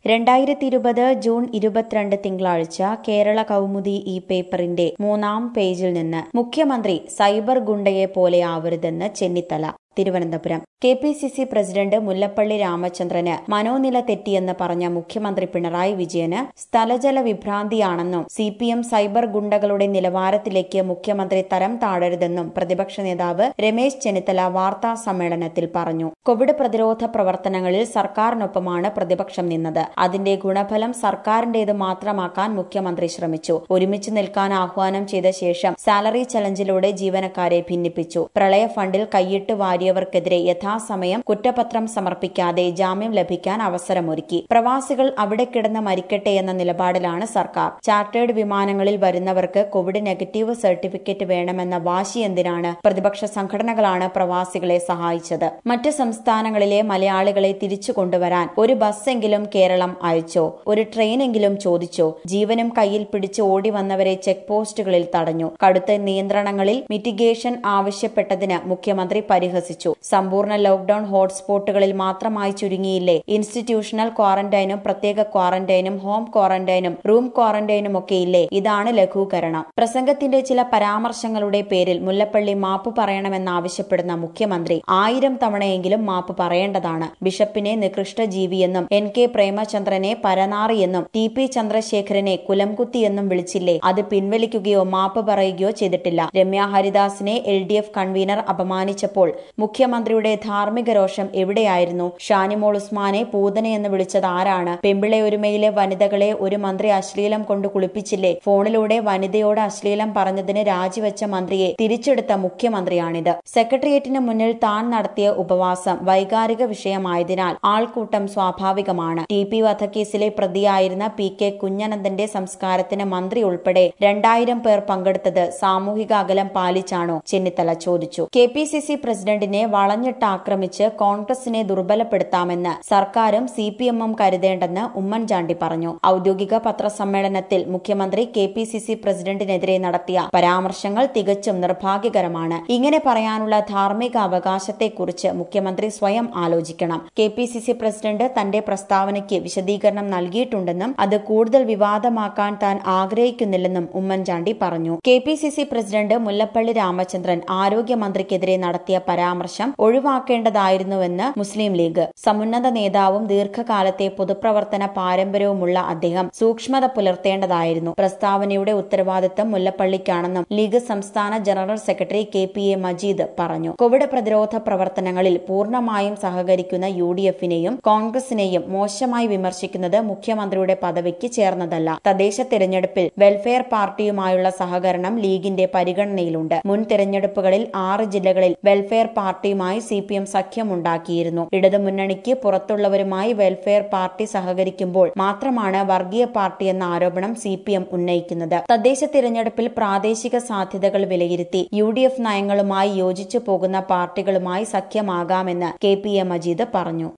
രണ്ടായിരത്തി ഇരുപത് ജൂൺ ഇരുപത്തിരണ്ട് തിങ്കളാഴ്ച കേരള കൗമുദി ഈ പേപ്പറിന്റെ മൂന്നാം പേജിൽ നിന്ന് മുഖ്യമന്ത്രി സൈബർ ഗുണ്ടയെ പോലെ ആവരുതെന്ന് Chennithala Thiruvananthapuram K P C C president Mullappally രാമചന്ദ്രന് മനോനില തെറ്റിയെന്ന് പറഞ്ഞ മുഖ്യമന്ത്രി പിണറായി വിജയന് സ്ഥലജല വിഭ്രാന്തിയാണെന്നും സി പി എം സൈബർ ഗുണ്ടകളുടെ നിലവാരത്തിലേക്ക് മുഖ്യമന്ത്രി തരം താഴരുതെന്നും പ്രതിപക്ഷ നേതാവ് രമേശ് ചെന്നിത്തല വാർത്താ സമ്മേളനത്തിൽ പറഞ്ഞു കോവിഡ് പ്രതിരോധ പ്രവർത്തനങ്ങളിൽ സർക്കാരിനൊപ്പമാണ് പ്രതിപക്ഷം നിന്നത് അതിന്റെ ഗുണഫലം സർക്കാരിന്റേത് മാത്രമാക്കാൻ മുഖ്യമന്ത്രി ശ്രമിച്ചു ഒരുമിച്ച് നിൽക്കാൻ ആഹ്വാനം ചെയ്ത ശേഷം സാലറി ചലഞ്ചിലൂടെ ജീവനക്കാരെ ഭിന്നിപ്പിച്ചു പ്രളയ ഫണ്ടിൽ കൈയിട്ട് വാരിയവർക്കെതിരെ യഥാസമയം കുറ്റപത്രം സമർപ്പിക്കാതെ ജാമ്യം ലഭിക്കാൻ അവസരമൊരുക്കി പ്രവാസികൾ അവിടെ കിടന്ന് മരിക്കട്ടെ എന്ന നിലപാടിലാണ് സർക്കാർ ചാർട്ടേഡ് വിമാനങ്ങളിൽ വരുന്നവർക്ക് കോവിഡ് നെഗറ്റീവ് സർട്ടിഫിക്കറ്റ് വേണമെന്ന വാശി എന്തിനാണ് പ്രതിപക്ഷ സംഘടനകളാണ് പ്രവാസികളെ സഹായിച്ചത് മറ്റ് സംസ്ഥാനങ്ങളിലെ മലയാളികളെ തിരിച്ചു കൊണ്ടുവരാൻ ഒരു ബസ്സെങ്കിലും കേരളം അയച്ചോ ഒരു ട്രെയിനെങ്കിലും ചോദിച്ചോ ജീവനും കയ്യിൽ പിടിച്ച് ഓടി വന്നവരെ ചെക്ക് പോസ്റ്റുകളിൽ തടഞ്ഞു കടുത്ത നിയന്ത്രണങ്ങളിൽ മിറ്റിഗേഷൻ ആവശ്യപ്പെട്ടതിന് മുഖ്യമന്ത്രി പരിഹസിച്ചു സമ്പൂർണ്ണ ലോക്ഡൌൺ ഹോട്ട്സ്പോട്ടുകളിൽ മാത്രമായി ചുരുങ്ങിയില്ലേ ഇൻസ്റ്റിറ്റ്യൂഷണൽ ക്വാറന്റൈനും പ്രത്യേക ക്വാറന്റൈനും ഹോം ക്വാറന്റൈനും റൂം ക്വാറന്റൈനും ഒക്കെ ഇല്ലേ ഇതാണ് ലഘൂകരണം പ്രസംഗത്തിന്റെ ചില പരാമർശങ്ങളുടെ പേരിൽ മുല്ലപ്പള്ളി മാപ്പ് പറയണമെന്നാവശ്യപ്പെടുന്ന മുഖ്യമന്ത്രി ആയിരം തവണയെങ്കിലും മാപ്പ് പറയേണ്ടതാണ് ബിഷപ്പിനെ നികൃഷ്ട ജീവിയെന്നും എൻ കെ പ്രേമചന്ദ്രനെ പരനാറിയെന്നും ടി പി ചന്ദ്രശേഖരനെ കുലംകുത്തിയെന്നും വിളിച്ചില്ലേ അത് പിൻവലിക്കുകയോ മാപ്പ് പറയുകയോ ചെയ്തിട്ടില്ല രമ്യ ഹരിദാസിനെ എൽ ഡി എഫ് കൺവീനർ അപമാനിച്ചപ്പോൾ മുഖ്യമന്ത്രിയുടെ ധാർമ്മിക രോഷം എവിടെയായിരുന്നു ഷാനിമോൾ ഉസ്മാനെ പൂതനയെന്ന് വിളിച്ചത് ആരാണ് പെമ്പിളയൊരുമയിലെ വനിതകളെ ഒരു മന്ത്രി അശ്ലീലം കൊണ്ട് കുളിപ്പിച്ചില്ലേ ഫോണിലൂടെ വനിതയോട് അശ്ലീലം പറഞ്ഞതിന് രാജിവെച്ച മന്ത്രിയെ തിരിച്ചെടുത്ത മുഖ്യമന്ത്രിയാണിത് സെക്രട്ടേറിയറ്റിന് മുന്നിൽ താൻ നടത്തിയ ഉപവാസം വൈകാരിക വിഷയമായതിനാൽ ആൾക്കൂട്ടം സ്വാഭാവികമാണ് ടി പി വധക്കേസിലെ പ്രതിയായിരുന്ന പി കെ കുഞ്ഞനന്ദന്റെ സംസ്കാരത്തിന് മന്ത്രി ഉൾപ്പെടെ രണ്ടായിരം പേർ പങ്കെടുത്തത് സാമൂഹിക അകലം പാലിച്ചാണോ ചെന്നിത്തല ചോദിച്ചു കെ പി സി സി പ്രസിഡന്റിനെ വളഞ്ഞിട്ട് ആക്രമിച്ച് കോൺഗ്രസിനെ ദുർബലപ്പെടുത്താമെന്ന് സർക്കാരും സി പി എമ്മും കരുതേണ്ടെന്ന് ഉമ്മൻചാണ്ടി പറഞ്ഞു ഔദ്യോഗിക പത്രസമ്മേളനത്തിൽ മുഖ്യമന്ത്രി കെ പി സി സി പ്രസിഡന്റിനെതിരെ നടത്തിയ പരാമർശങ്ങൾ തികച്ചും നിർഭാഗ്യകരമാണ് ഇങ്ങനെ പറയാനുള്ള ധാർമ്മിക അവകാശത്തെക്കുറിച്ച് മുഖ്യമന്ത്രി സ്വയം ആലോചിക്കണം K P C C president തന്റെ പ്രസ്താവനയ്ക്ക് വിശദീകരണം നൽകിയിട്ടുണ്ടെന്നും അത് കൂടുതൽ വിവാദമാക്കാൻ താൻ ആഗ്രഹിക്കുന്നില്ലെന്നും ഉമ്മൻചാണ്ടി പറഞ്ഞു K P C C president Mullappally Ramachandran ആരോഗ്യമന്ത്രിക്കെതിരെ നടത്തിയ പരാമർശം ഒഴിവാക്കേണ്ടതായിരുന്നുവെന്ന് മുസ്ലിം ലീഗ് സമുന്നത നേതാവും ദീർഘകാലത്തെ പൊതുപ്രവർത്തന പാരമ്പര്യവുമുള്ള അദ്ദേഹം സൂക്ഷ്മത പുലർത്തേണ്ടതായിരുന്നു പ്രസ്താവനയുടെ ഉത്തരവാദിത്തം മുല്ലപ്പള്ളിക്കാണെന്നും ലീഗ് സംസ്ഥാന general secretary K P A Majeed പറഞ്ഞു കോവിഡ് പ്രതിരോധ പ്രവർത്തനങ്ങളിൽ പൂർണ്ണമായും സഹകരിക്കുന്ന യു ഡി എഫിനെയും കോൺഗ്രസിനെയും മോശമായി വിമർശിക്കുന്നത് മുഖ്യമന്ത്രിയുടെ പദവിക്ക് ചേർന്നതല്ല തദ്ദേശ തെരഞ്ഞെടുപ്പിൽ വെൽഫെയർ പാർട്ടിയുമായുള്ള സഹകരണം ലീഗിന്റെ പരിഗണനയിലുണ്ട് മുൻ തെരഞ്ഞെടുപ്പുകളിൽ ആറ് ജില്ലകളിൽ വെൽഫെയർ പാർട്ടിയുമായി സി പി എം സഖ്യമുണ്ടാക്കിയിരുന്നു ഇടതുമുന്നണിക്ക് പുറത്തുള്ളവരുമായി വെൽഫെയർ പാർട്ടി സഹകരിക്കുമ്പോൾ മാത്രമാണ് വർഗീയ പാർട്ടി എന്ന ആരോപണം സി പി എം ഉന്നയിക്കുന്നത് തദ്ദേശ തിരഞ്ഞെടുപ്പിൽ പ്രാദേശിക സാധ്യതകൾ വിലയിരുത്തി യു ഡി എഫ് നയങ്ങളുമായി യോജിച്ചു പോകുന്ന പാർട്ടികളുമായി സഖ്യമാകാമെന്ന് കെ പി എ മജീദ് പറഞ്ഞു